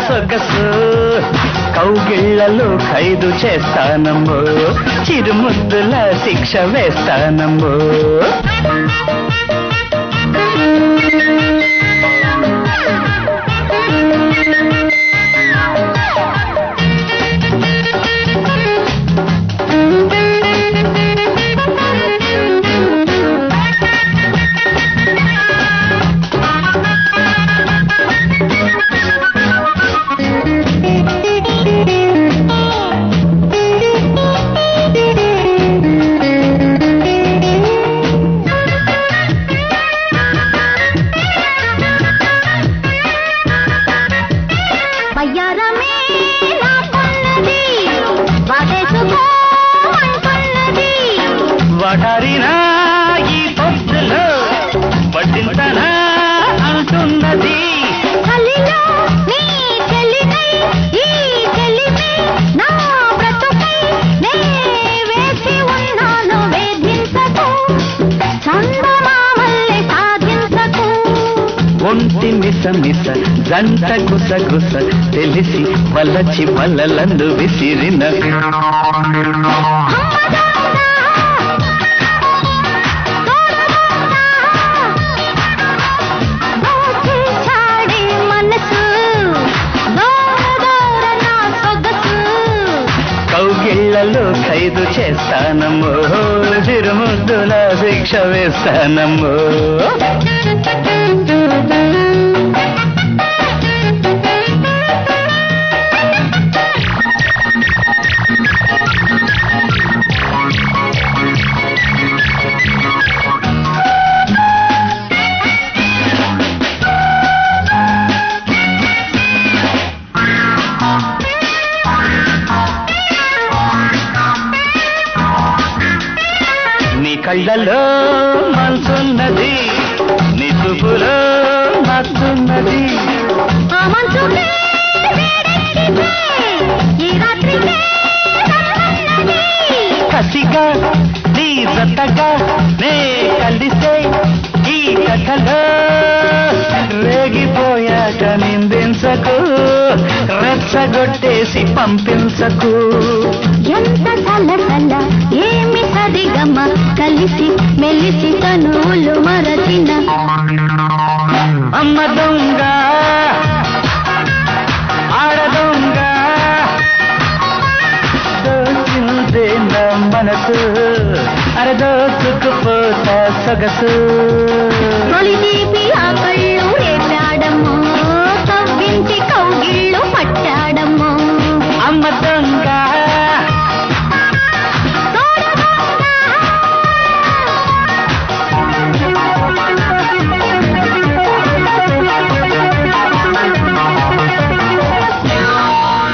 సొగసు కౌగిళ్లలో ఖైదు చేస్తానమ్మో చిరుముద్దుల శిక్ష వేస్తానమ్మో వయ్యారమే నా పన్నది వాటేసుకో అంటున్నది వడారినా ఈ పొద్దులో వడ్డింతనా అంటున్నది కలిలో నీ చెలినై ఈ చెలిమి నా బ్రతుకై నే వేసి ఉన్నాను వేధించకు చందమామల్లె సాధించకు ఒంటి మిస మిస జంట గుస గుస తెలిసి వలచి వలలను విసిరిన చాడి మనసు దూర దూర నా సొగసు కౌగిళ్లలో ఖైదు చేస్తానమ్మో చిరుముద్దుల శిక్ష వేస్తానమ్మో నీ కళ్ళలో మనసున్నది నీ చూపులో మస్తున్నది ఆ మంచుకే వేడెక్కితే ఈ రాత్రికే రమ్మన్నది. కసిగా నీ జతగా నే కలిసే ఈ కథలో రేగిపోయాక నిందించకు రెచ్చగొట్టేసి పంపించకు ఎంత సలసల ఏమి సరిగమ కలిసి మెలిసి తనువులు మరచిన అమ్మ దొంగ ఆడ దొంగ దోచిందే నా మనసు అర దోచుకుపోతా సొగసు తొలి తీపి ఆ కళ్ళు రేపాడము కవ్వించి కౌగిళ్ళు పట్టాడము అమ్మ దొంగ